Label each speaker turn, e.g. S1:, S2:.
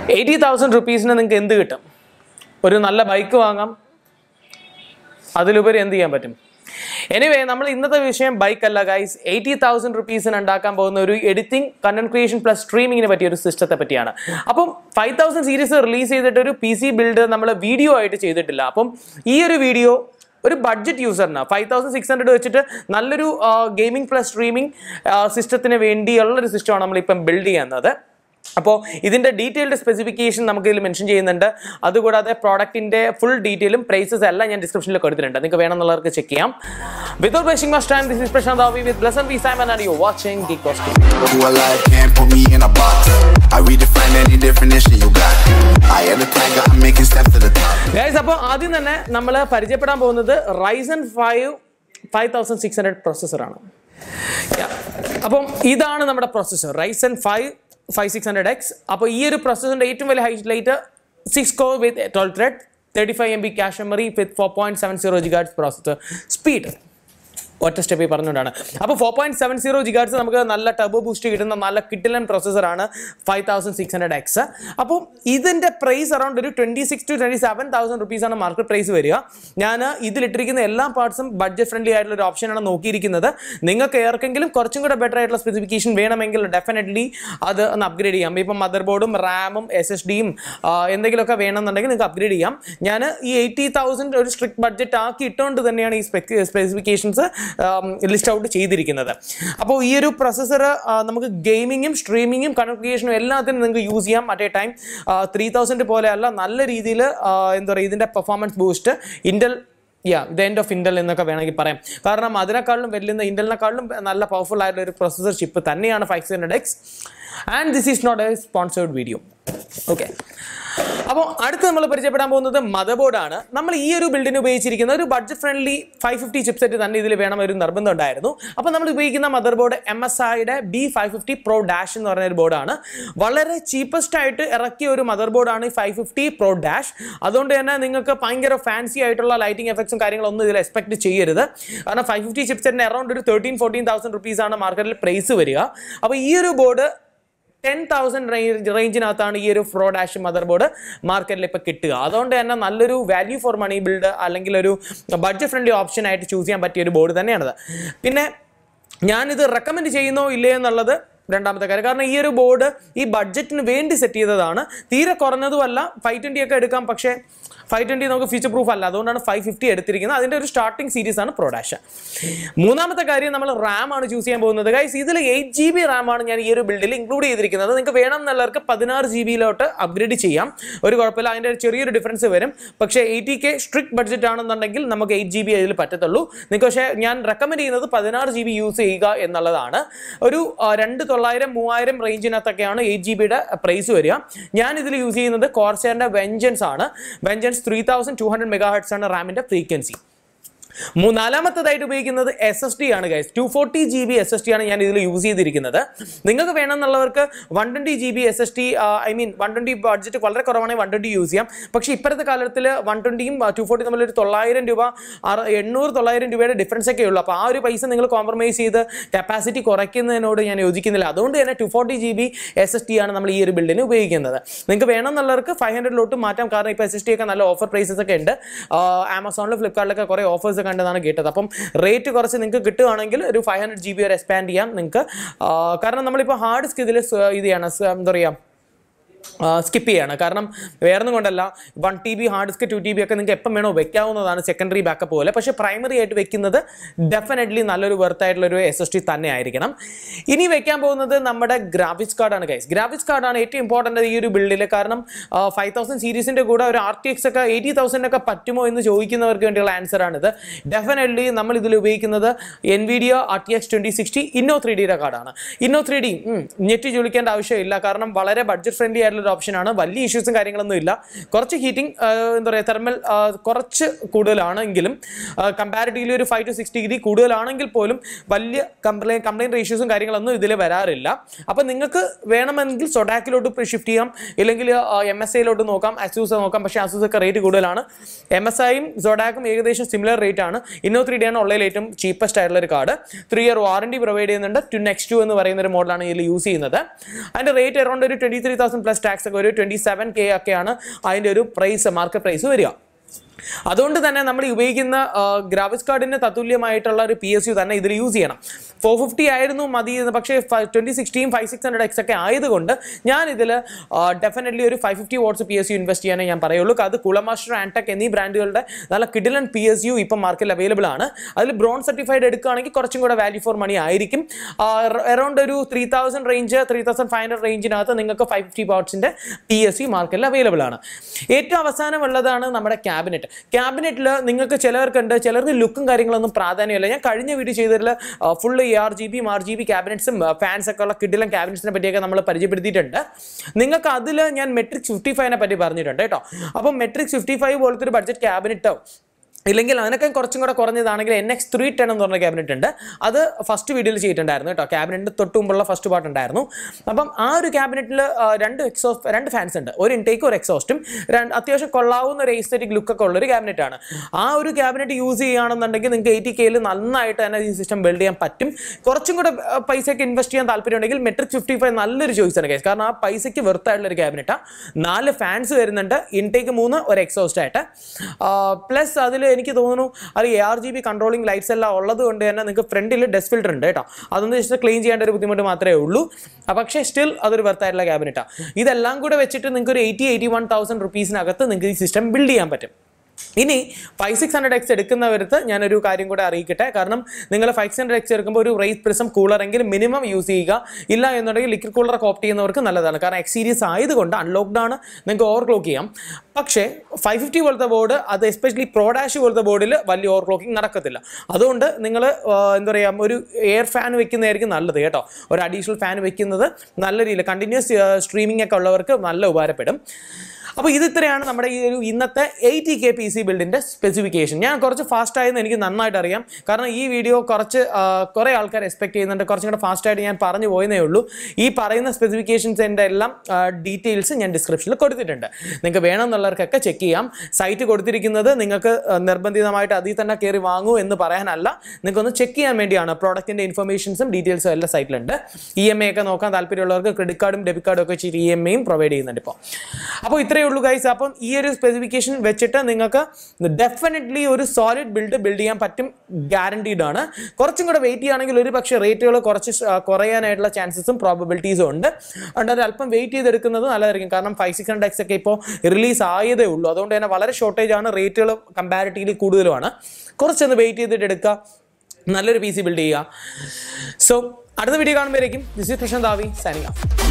S1: Eighty thousand റുപ്പീസിന് നിങ്ങൾക്ക് എന്ത് കിട്ടും ഒരു നല്ല ബൈക്ക് വാങ്ങാം അതിലുപരി എന്ത് ചെയ്യാൻ പറ്റും എനിവേ നമ്മൾ ഇന്നത്തെ വിഷയം ബൈക്ക് അല്ല ഗൈസ് എയ്റ്റി തൗസൻഡ് റുപ്പീസിന് ഉണ്ടാക്കാൻ പോകുന്ന ഒരു എഡിറ്റിംഗ് കണ്ടന്റ് ക്രിയേഷൻ പ്ലസ് സ്ട്രീമിങ്ങിനെ പറ്റിയ ഒരു സിസ്റ്റത്തെ പറ്റിയാണ് അപ്പം ഫൈവ് തൗസൻഡ് സീരീസ് റിലീസ് ചെയ്തിട്ട് ഒരു പി സി ബിൽഡ് നമ്മൾ വീഡിയോ ആയിട്ട് ചെയ്തിട്ടില്ല അപ്പം ഈ ഒരു വീഡിയോ ഒരു ബഡ്ജറ്റ് യൂസറിന് ഫൈവ് തൗസൻഡ് സിക്സ് ഹൺഡ്രഡ് വെച്ചിട്ട് നല്ലൊരു ഗെയിമിംഗ് പ്ലസ് സ്ട്രീമിംഗ് സിസ്റ്റത്തിന് വേണ്ടിയുള്ള ഒരു സിസ്റ്റമാണ് നമ്മളിപ്പം ബിൽഡ് ചെയ്യുന്നത് അപ്പോൾ ഇതിൻ്റെ ഡീറ്റെയിൽഡ് സ്പെസിഫിക്കേഷൻ നമുക്ക് ഇതിൽ മെൻഷൻ ചെയ്യുന്നുണ്ട് അതുകൂടാതെ പ്രോഡക്റ്റിൻ്റെ ഫുൾ ഡീറ്റെയിലും പ്രൈസസ് എല്ലാം ഞാൻ ഡിസ്ക്രിപ്ഷനിൽ കൊടുത്തിട്ടുണ്ട് നിങ്ങൾക്ക് വേണമെന്നുള്ളവർക്ക് ചെക്ക് ചെയ്യാം without wasting must time this is Prashanth Aavi with Blessen V Simon and you watching gig cost
S2: Who alive can't put me in a box. I redefine any definition you got. I am the tiger, I'm making steps to the top.
S1: Guys അപ്പോൾ ആദ്യം തന്നെ നമ്മൾ പരിചയപ്പെടാൻ പോകുന്നത് Ryzen five five thousand six hundred പ്രൊസസ്സറാണ് അപ്പം ഇതാണ് നമ്മുടെ processor Ryzen five five six hundred X അപ്പോൾ ഈ ഒരു പ്രൊസസ്സറിൻ്റെ ഏറ്റവും വലിയ highlight six core with twelve thread thirty five M B cache memory with four point seven zero gigahertz processor speed ഒറ്റ സ്റ്റെപ്പിൽ പറഞ്ഞുകൊണ്ടാണ് അപ്പോൾ four point seven zero gigahertz നമുക്ക് നല്ല ടർബോ ബൂസ്റ്റ് കിട്ടുന്ന നല്ല കിട്ടിലൻ പ്രോസസ്സറാണ് five thousand six hundred X അപ്പോൾ ഇതിൻ്റെ പ്രൈസ് അറൗണ്ട് ഒരു twenty six to twenty seven thousand റുപ്പീസാണ് മാർക്കറ്റ് പ്രൈസ് വരിക ഞാൻ ഇതിലിട്ടിരിക്കുന്ന എല്ലാ പാർട്സും ബഡ്ജറ്റ് ഫ്രണ്ട്ലി ആയിട്ടുള്ള ഒരു ഓപ്ഷനാണ് നോക്കിയിരിക്കുന്നത് നിങ്ങൾക്ക് ഏർക്കെങ്കിലും കുറച്ചും കൂടെ ബെറ്റർ ആയിട്ടുള്ള സ്പെസിഫിക്കേഷൻ വേണമെങ്കിൽ ഡെഫിനറ്റ്ലി അത് ഒന്ന് അപ്ഗ്രേഡ് ചെയ്യാം ഇപ്പം മദർ ബോർഡും റാമും എസ് എസ് ഡിയും എന്തെങ്കിലുമൊക്കെ വേണമെന്നുണ്ടെങ്കിൽ നിങ്ങൾക്ക് അപ്ഗ്രേഡ് ചെയ്യാം ഞാൻ ഈ എയ്റ്റി തൗസൻഡ് ഒരു സ്ട്രിക്ട് ബഡ്ജറ്റ് ആക്കി ഇട്ടുകൊണ്ട് തന്നെയാണ് ഈ സ്പെസിഫിക്കേഷൻസ് ലിസ്റ്റ് ഔട്ട് ചെയ്തിരിക്കുന്നത് അപ്പോൾ ഈ ഒരു പ്രൊസസ്സർ നമുക്ക് ഗെയിമിങ്ങും സ്ട്രീമിങ്ങും കണക്ടിയേഷനും എല്ലാത്തിനും നിങ്ങൾക്ക് യൂസ് ചെയ്യാം at a time three thousand പോലെയല്ല നല്ല രീതിയിൽ എന്താ പറയുക ഇതിൻ്റെ പെർഫോമൻസ് ബൂസ്റ്റ് ഇൻറ്റൽ യാ ദ എൻഡ് ഓഫ് ഇൻഡൽ എന്നൊക്കെ വേണമെങ്കിൽ പറയാം കാരണം അതിനേക്കാളും വലിയ ഇൻഡലിനെക്കാളും നല്ല പവർഫുൾ ആയിട്ടുള്ള ഒരു പ്രൊസസർ ചിപ്പ് തന്നെയാണ് five hundred X and this is not a sponsored video okay അപ്പോൾ അടുത്ത് നമ്മൾ പരിചയപ്പെടാൻ പോകുന്നത് മദർ ബോർഡാണ് നമ്മൾ ഈ ഒരു ബിൽഡിന് ഉപയോഗിച്ചിരിക്കുന്ന ഒരു budget friendly five fifty chipset തന്നെ ഇതിൽ വേണം ഒരു നിർബന്ധം ഉണ്ടായിരുന്നു അപ്പോൾ നമ്മൾ ഉപയോഗിക്കുന്ന മദർ ബോർഡ് എം എസ് ഐയുടെ B five fifty pro dash എന്ന് പറയുന്ന ഒരു ബോർഡാണ് വളരെ ചീപ്പസ്റ്റ് ആയിട്ട് ഇറക്കിയ ഒരു മദർ ബോർഡാണ് ഈ ഫൈവ് ഫിഫ്റ്റി പ്രോ ഡാഷ് അതുകൊണ്ട് തന്നെ നിങ്ങൾക്ക് ഭയങ്കര ഫാൻസി ആയിട്ടുള്ള ലൈറ്റിംഗ് എഫക്ട്സും കാര്യങ്ങളൊന്നും ഇതിൽ എക്സ്പെക്ട് ചെയ്യരുത് കാരണം ഫൈവ് ഫിഫ്റ്റി ചിപ്സെറ്റിന് അറൗണ്ട് ഒരു തേർട്ടീൻ ഫോർട്ടീൻ തൗസൻഡ് റുപ്പീസാണ് മാർക്കറ്റിൽ പ്രൈസ് വരിക അപ്പോൾ ഈ ഒരു ബോർഡ് ടെൻ തൗസൻഡ് റേഞ്ച് റേഞ്ചിനകത്താണ് ഈ ഒരു ഫ്രോ ഡാഷ് മദർ ബോർഡ് മാർക്കറ്റിൽ ഇപ്പോൾ കിട്ടുക അതുകൊണ്ട് തന്നെ നല്ലൊരു വാല്യൂ ഫോർ മണി ബിൽഡ് അല്ലെങ്കിൽ ഒരു ബഡ്ജറ്റ് ഫ്രണ്ട്ലി ഓപ്ഷൻ ആയിട്ട് ചൂസ് ചെയ്യാൻ പറ്റിയ ഒരു ബോർഡ് തന്നെയാണത് പിന്നെ ഞാനിത് റെക്കമെൻഡ് ചെയ്യുന്നോ ഇല്ലേ എന്നുള്ളത് രണ്ടാമത്തെ കാര്യം കാരണം ഈ ഒരു ബോർഡ് ഈ ബഡ്ജറ്റിന് വേണ്ടി സെറ്റ് ചെയ്തതാണ് തീരെ കുറഞ്ഞതുമല്ല ഫൈവ് ട്വൻറ്റി ഒക്കെ എടുക്കാം പക്ഷേ ഫൈവ് ട്വൻറ്റി നമുക്ക് ഫീച്ചർ പ്രൂഫ് അല്ല അതുകൊണ്ടാണ് ഫൈവ് ഫിഫ്റ്റി എടുത്തിരിക്കുന്നത് അതിൻ്റെ ഒരു സ്റ്റാർട്ടിംഗ് സീരീസ് ആണ് പ്രൊഡാഷ് മൂന്നാമത്തെ കാര്യം നമ്മൾ റാം ആണ് ചൂസ് ചെയ്യാൻ പോകുന്നത് ഗൈസ് ഇതിൽ എയ്റ്റ് ജി ബി റാം ആണ് ഞാൻ ഈ ഒരു ബിൽഡിൽ ഇൻക്ലൂഡ് ചെയ്തിരിക്കുന്നത് നിങ്ങൾക്ക് വേണം എന്നുള്ളവർക്ക് പതിനാറ് ജി ബിയിലോട്ട് അപ്ഗ്രേഡ് ചെയ്യാം ഒരു കുഴപ്പമില്ല അതിൻ്റെ ഒരു ചെറിയൊരു ഡിഫറൻസ് വരും പക്ഷേ എയ്റ്റി കെ സ്ട്രിക്ട് ബഡ്ജറ്റ് ആണെന്നുണ്ടെങ്കിൽ നമുക്ക് എയ്റ്റ് ജി ബി അതിൽ പറ്റത്തുള്ളൂ നിങ്ങൾക്ക് പക്ഷേ ഞാൻ റെക്കമെൻഡ് ചെയ്യുന്നത് പതിനാറ് ജി ബി യൂസ് ചെയ്യുക എന്നുള്ളതാണ് ഒരു ആ, രണ്ട് തൊള്ളായിരം മൂവായിരം റേഞ്ചിനകത്തൊക്കെയാണ് എയ്റ്റ് ജി ബിയുടെ പ്രൈസ് വരിക ഞാൻ ഇതിൽ യൂസ് ചെയ്യുന്നത് കോർസേറിൻ്റെ വെഞ്ചൻസ് ആണ് Vengeance three thousand two hundred megahertz ആണ് റാമിൻ്റെ ഫ്രീക്വൻസി മൂന്നാലാമത്തതായിട്ട് ഉപയോഗിക്കുന്നത് എസ് എസ് ടി ആണ് guys two forty G B S S D ആണ് ഞാൻ ഇതിൽ യൂസ് ചെയ്തിരിക്കുന്നത് നിങ്ങൾക്ക് വേണമെന്നുള്ളവർക്ക് one twenty G B S S D I mean one twenty budget വളരെ കുറവാണെങ്കിൽ വൺ ട്വൻറ്റി യൂസ് ചെയ്യാം പക്ഷേ ഇപ്പോഴത്തെ കാലത്തിൽ വൺ ട്വൻറ്റിയും ടു ഫോർട്ടി തമ്മിൽ ഒരു തൊള്ളായിരം രൂപ അറ- എണ്ണൂറ് തൊള്ളായിരം രൂപയുടെ ഡിഫറൻസ് ഒക്കെ ഉള്ളൂ അപ്പോൾ ആ ഒരു പൈസ നിങ്ങൾ കോംപ്രമൈസ് ചെയ്ത് കപ്പാസിറ്റി കുറയ്ക്കുന്നതിനോട് ഞാൻ യോജിക്കുന്നില്ല അതുകൊണ്ട് തന്നെ two forty G B S S D ആണ് നമ്മൾ ഈ ഒരു ബിൽഡിന് ഉപയോഗിക്കുന്നത് നിങ്ങൾക്ക് വേണമെന്നുള്ളവർക്ക് ഫൈവ് ഹൺഡ്രഡിലോട്ട് മാറ്റാം കാരണം ഇപ്പോൾ എസ് എസ് ടി ഒക്കെ നല്ല ഓഫർ പ്രൈസസ് ഒക്കെ ഉണ്ട് ആമസോണിലും ഫ്ലിപ്കാർട്ടിലൊക്കെ കുറേ ഓഫേഴ്സ് ഒക്കെ ഉണ്ടെന്നാണ് കേട്ടത് അപ്പം റേറ്റ് കുറച്ച് നിങ്ങൾക്ക് കിട്ടുവാണെങ്കിൽ ഒരു ഫൈവ് ഹൺഡ്രഡ് ജി ബി വരെ എക്സ്പാൻഡ് ചെയ്യാം നിങ്ങൾക്ക് ആ, കാരണം നമ്മളിപ്പോൾ ഹാർഡ് ഡിസ്ക് ഇതിൽ ഇത് ചെയ്യണം സ് എന്താ പറയുക സ്കിപ്പ് ചെയ്യാണ് കാരണം വേറൊന്നും കൊണ്ടല്ല one T B hard disk two T B ഒക്കെ നിങ്ങൾക്ക് എപ്പം വേണോ വെക്കാവുന്നതാണ് സെക്കൻഡറി ബാക്കപ്പ് പോലെ പക്ഷേ പ്രൈമറി ആയിട്ട് വെക്കുന്നത് ഡെഫിനറ്റ്ലി നല്ലൊരു വെർത്ത് ആയിട്ടുള്ള ഒരു എസ് എസ് ടി തന്നെ ആയിരിക്കണം ഇനി വെക്കാൻ പോകുന്നത് നമ്മുടെ ഗ്രാഫിക്സ് കാർഡാണ് ഗൈസ് ഗ്രാഫിക്സ് കാർഡാണ് ഏറ്റവും ഇമ്പോർട്ടൻ്റ് ഈ ഒരു ബിൽഡിൽ കാരണം ഫൈവ് തൗസൻഡ് സീരീസിൻ്റെ കൂടെ ഒരു ആർ ടി എക്സ് ഒക്കെ എയ്റ്റി തൗസൻഡ് ഒക്കെ പറ്റുമോ എന്ന് ചോദിക്കുന്നവർക്ക് വേണ്ടിയുള്ള ആൻസർ ആണിത് ഡെഫിനറ്റ്ലി നമ്മൾ ഇതിൽ ഉപയോഗിക്കുന്നത് N V D R T X twenty sixty Inno three ഡിയുടെ കാർഡാണ് ഇന്നോ ത്രീ ഡി ഞെട്ടി ചുളിക്കേണ്ട ആവശ്യമില്ല കാരണം വളരെ ബഡ്ജറ്റ് ഫ്രണ്ട്ലി ആയിട്ടുള്ള ഒരു ഓപ്ഷനാണ് വലിയ ഇഷ്യൂസും കാര്യങ്ങളൊന്നും ഇല്ല കുറച്ച് ഹീറ്റിംഗ് എന്താ പറയുക തെർമൽ കുറച്ച് കൂടുതലാണെങ്കിലും കമ്പാരിറ്റീവ്ലി ഒരു ഫൈവ് ടു സിക്സ് ഡിഗ്രി കൂടുതലാണെങ്കിൽ പോലും വലിയ കംപ്ലൈൻ കംപ്ലൈൻറ്റ് ഇഷ്യൂസും കാര്യങ്ങളൊന്നും ഇതിൽ വരാറില്ല അപ്പം നിങ്ങൾക്ക് വേണമെങ്കിൽ സൊഡാക്കിലോട്ട് ഷിഫ്റ്റ് ചെയ്യാം ഇല്ലെങ്കിൽ എം എസ് ഐയിലോട്ട് നോക്കാം അസൂസ് നോക്കാം പക്ഷേ അസൂസ് ഒക്കെ റേറ്റ് കൂടുതലാണ് എം എസ് ഐയും സൊഡാക്കും ഏകദേശം സിമിലർ റേറ്റ് ആണ് ഇന്നോ ത്രീ ഡി ആണ് ഉള്ളതിൽ ഏറ്റവും ചീപ്പസ്റ്റ് ആയിട്ടുള്ള ഒരു card three year warranty provide ചെയ്യുന്നുണ്ട് ടു നെക്സ്റ്റ് ടു എന്ന് പറയുന്ന ഒരു മോഡലാണ് ഇതിൽ യൂസ് ചെയ്യുന്നത് അതിൻ്റെ റേറ്റ് അറൗണ്ട് ഒരു twenty three thousand plus tax ഒക്കെ ഒരു ട്വൻറ്റി സെവൻ കെ ഒക്കെയാണ് അതിൻ്റെ ഒരു പ്രൈസ് മാർക്കറ്റ് പ്രൈസ് വരിക അതുകൊണ്ട് തന്നെ നമ്മൾ ഈ ഉപയോഗിക്കുന്ന ഗ്രാഫിക്സ് കാർഡിന് തത്തുല്യമായിട്ടുള്ള ഒരു പി എസ് യു തന്നെ ഇതിൽ യൂസ് ചെയ്യണം ഫോർ ഫിഫ്റ്റി ആയിരുന്നു മതി എന്ന് പക്ഷേ twenty sixteen five six hundred X ഒക്കെ ആയതുകൊണ്ട് ഞാൻ ഇതിൽ ഡെഫിനറ്റ്ലി ഒരു five fifty watts P S U invest ചെയ്യാനേ ഞാൻ പറയുള്ളൂ അത് കുളമാസ്റ്റർ ആൻടെക് എന്നീ ബ്രാൻഡുകളുടെ നല്ല കിഡിലൻ പി എസ് യു ഇപ്പം മാർക്കറ്റിൽ അവൈലബിൾ ആണ് അതിൽ ബ്രോൺ സർട്ടിഫൈഡ് എടുക്കുകയാണെങ്കിൽ കുറച്ചും കൂടെ വാല്യൂ ഫോർ മണി ആയിരിക്കും അറൗണ്ട് ഒരു three thousand range three thousand five hundred റേഞ്ചിനകത്ത് നിങ്ങൾക്ക് ഫൈവ് ഫിഫ്റ്റി വാട്ട്സിൻ്റെ പി എസ് യു മാർക്കറ്റിൽ അവൈലബിൾ ആണ് ഏറ്റവും അവസാനമുള്ളതാണ് നമ്മുടെ ക്യാബിനറ്റ് ക്യാബിനറ്റിൽ നിങ്ങൾക്ക് ചിലർക്കുണ്ട് ചിലർക്ക് ലുക്കും കാര്യങ്ങളൊന്നും പ്രാധാന്യമില്ല ഞാൻ കഴിഞ്ഞ വീഡിയോ ചെയ്തതിൽ ഫുള്ള് എ ആർ ജി ബിയും ആർ ജി ബി ക്യാബിനറ്റ്സും ഫാൻസ് ഒക്കെ ഉള്ള കിഡിലും ക്യാബിനറ്റ്സിനെ പറ്റിയൊക്കെ നമ്മൾ പരിചയപ്പെടുത്തിയിട്ടുണ്ട് നിങ്ങൾക്ക് അതിൽ ഞാൻ മെട്രിക് ഫിഫ്റ്റി ഫൈവിനെ പറ്റി പറഞ്ഞിട്ടുണ്ട് കേട്ടോ അപ്പം മെട്രിക് ഫിഫ്റ്റി ഫൈവ് പോലത്തെ ഒരു ബഡ്ജറ്റ് ക്യാബിനറ്റോ ഇല്ലെങ്കിൽ അതിനൊക്കെ കുറച്ചും കൂടെ കുറഞ്ഞതാണെങ്കിൽ എൻ എക്സ് ത്രീ ടെൻ എന്ന് പറഞ്ഞ ക്യാബിനറ്റ് ഉണ്ട് അത് ഫസ്റ്റ് വീഡിയോയിൽ ചെയ്തിട്ടുണ്ടായിരുന്നു കേട്ടോ ക്യാബിനറ്റിൻ്റെ തൊട്ട് മുമ്പുള്ള ഫസ്റ്റ് പാർട്ട് ഉണ്ടായിരുന്നു അപ്പം ആ ഒരു ക്യാബിനറ്റിൽ രണ്ട് എക്സോസ്റ്റ് രണ്ട് ഫാൻസ് ഉണ്ട് ഒരു ഇൻടേക്ക് ഒരു എക്സോസ്റ്റും രണ്ട് അത്യാവശ്യം കൊള്ളാവുന്ന ഒരു എസ്തെറ്റിക് ലുക്കൊക്കെ ഉള്ള ഒരു ക്യാബിനറ്റ് ആണ് ആ ഒരു ക്യാബിനറ്റ് യൂസ് ചെയ്യുകയാണെന്നുണ്ടെങ്കിൽ നിങ്ങൾക്ക് എയ്റ്റി കെയിൽ നന്നായിട്ട് തന്നെ ഈ സിസ്റ്റം ബിൽഡ് ചെയ്യാൻ പറ്റും കുറച്ചും കൂടെ ആ, പൈസയൊക്കെ ഇൻവെസ്റ്റ് ചെയ്യാൻ താല്പര്യമുണ്ടെങ്കിൽ മെട്രിക് ഫിഫ്റ്റി ഫൈവ് നല്ലൊരു ചോയ്സ് ആണ് കേസ് കാരണം ആ പൈസയ്ക്ക് വെറുത്തായിട്ടുള്ള ഒരു ക്യാബിനറ്റാണ് നാല് ഫാൻസ് വരുന്നുണ്ട് ഇൻടേക്ക് മൂന്ന് ഒരു എക്സോസ്റ്റ് ആയിട്ട് പ്ലസ് അതിൽ എനിക്ക് തോന്നുന്നു അത് A R G B controlling lights എല്ലാം ഉള്ളത് കൊണ്ട് തന്നെ നിങ്ങൾക്ക് ഫ്രണ്ടിൽ ഡെസ്റ്റ് ഫിൽറ്റർ ഉണ്ട് കേട്ടോ അതൊന്ന് ജസ്റ്റ് ക്ലീൻ ചെയ്യേണ്ട ഒരു ബുദ്ധിമുട്ട് മാത്രമേ ഉള്ളൂ ആ, പക്ഷേ സ്റ്റിൽ അതൊരു വെർത്തായിട്ടുള്ള ക്യാബിനറ്റാണ് ഇതെല്ലാം കൂടെ വെച്ചിട്ട് നിങ്ങൾക്ക് ഒരു എയ്റ്റി എയ്റ്റി വൺ തൗസൻഡ് റുപ്പീസിനകത്ത് നിങ്ങൾക്ക് ഈ സിസ്റ്റം ബിൽഡ് ചെയ്യാൻ പറ്റും ഇനി ഫൈവ് സിക്സ് ഹൺഡ്രഡ് എക്സ് എടുക്കുന്നവരത്ത് ഞാനൊരു കാര്യം കൂടെ അറിയിക്കട്ടെ കാരണം നിങ്ങൾ ഫൈവ് സിക്സ് ഹൺഡ്രഡ് എക്സ് എടുക്കുമ്പോൾ ഒരു റേസ് പ്രിസം കൂളർ എങ്കിലും മിനിമം യൂസ് ചെയ്യുക ഇല്ല എന്നുണ്ടെങ്കിൽ ലിക്വിഡ് കൂളർ ഓപ്റ്റ് ചെയ്യുന്നവർക്ക് നല്ലതാണ് കാരണം എക്സ് സീരീസ് ആയതുകൊണ്ട് അൺലോക്ക്ഡ് ആണ് നിങ്ങൾക്ക് ഓവർ ക്ലോക്ക് ചെയ്യാം പക്ഷേ ഫൈവ് ഫിഫ്റ്റി പോലത്തെ ബോർഡ് അത് എസ്പെഷ്യലി പ്രോഡാഷ് പോലത്തെ ബോർഡിൽ വലിയ ഓവർ ക്ലോക്കിംഗ് നടക്കത്തില്ല അതുകൊണ്ട് നിങ്ങൾ എന്താ പറയുക ഒരു എയർ ഫാൻ വെക്കുന്നതായിരിക്കും നല്ലത് കേട്ടോ ഒരു അഡീഷണൽ ഫാൻ വെക്കുന്നത് നല്ല രീതിയിൽ കണ്ടിന്യൂസ് സ്ട്രീമിംഗ് ഒക്കെ ഉള്ളവർക്ക് നല്ല ഉപകാരപ്പെടും അപ്പോൾ ഇത് ഇത്രയാണ് നമ്മുടെ ഈ ഒരു ഇന്നത്തെ എയ്റ്റി കെ പി സി ബിൽഡിൻ്റെ സ്പെസിഫിക്കേഷൻ ഞാൻ കുറച്ച് ഫാസ്റ്റ് ആയെന്ന് എനിക്ക് നന്നായിട്ട് അറിയാം കാരണം ഈ വീഡിയോ കുറച്ച് ആ, കുറേ ആൾക്കാർ എക്സ്പെക്ട് ചെയ്യുന്നുണ്ട് കുറച്ചും കൂടെ ഫാസ്റ്റ് ആയിട്ട് ഞാൻ പറഞ്ഞു പോയെന്നേ ഉള്ളൂ ഈ പറയുന്ന സ്പെസിഫിക്കേഷൻസിൻ്റെ എല്ലാം ഡീറ്റെയിൽസ് ഞാൻ ഡിസ്ക്രിപ്ഷനിൽ കൊടുത്തിട്ടുണ്ട് നിങ്ങൾക്ക് വേണമെന്നുള്ളവർക്കൊക്കെ ചെക്ക് ചെയ്യാം സൈറ്റ് കൊടുത്തിരിക്കുന്നത് നിങ്ങൾക്ക് ആ, നിർബന്ധിതമായിട്ട് അതിൽ തന്നെ കയറി വാങ്ങൂ എന്ന് പറയാനല്ല നിങ്ങൾക്കൊന്ന് ചെക്ക് ചെയ്യാൻ വേണ്ടിയാണ് പ്രോഡക്റ്റിൻ്റെ ഇൻഫർമേഷൻസും ഡീറ്റെയിൽസും എല്ലാം സൈറ്റിലുണ്ട് ഇ എം ഐ ഒക്കെ നോക്കാൻ താല്പര്യമുള്ളവർക്ക് ക്രെഡിറ്റ് കാർഡും ഡെബിറ്റ് കാർഡും ഒക്കെ വെച്ചിട്ട് ഇ എം ഐയും പ്രൊവൈഡ് ചെയ്യുന്നുണ്ട് ഇപ്പോൾ അപ്പോൾ ഇത്രയേ ഉള്ളൂ ഗൈസ് അപ്പം ഈ ഒരു സ്പെസിഫിക്കേഷൻ വെച്ചിട്ട് നിങ്ങൾക്ക് ഡെഫിനറ്റ്ലി ഒരു സോളിഡ് ബിൽഡ് ബിൽഡ് ചെയ്യാൻ പറ്റും ഗ്യാരണ്ടീഡ് ആണ് കുറച്ചും കൂടെ വെയിറ്റ് ചെയ്യുകയാണെങ്കിൽ ഒരു പക്ഷേ റേറ്റുകൾ കുറച്ച് ഷ- കുറയാനായിട്ടുള്ള ചാൻസസും പ്രോബബിലിറ്റീസും ഉണ്ട് അതുകൊണ്ട് അത് അല്പം വെയിറ്റ് ചെയ്തെടുക്കുന്നത് നല്ലതായിരിക്കും കാരണം ഫൈവ് സിക്സ് ഹൺഡ്രഡ് എക്സ് ഒക്കെ ഇപ്പോൾ റിലീസ് ആയതേ ഉള്ളൂ അതുകൊണ്ട് തന്നെ വളരെ ഷോർട്ടേജ് ആണ് റേറ്റുകൾ കമ്പാരിറ്റീവ്ലി കൂടുതലുമാണ് കുറച്ചൊന്ന് വെയിറ്റ് ചെയ്തിട്ട് എടുക്കുക നല്ലൊരു പി സി ബിൽഡ് ചെയ്യുക സോ അടുത്ത വീഡിയോ കാണുമ്പോഴേക്കും this is Prashanth Aavi signing of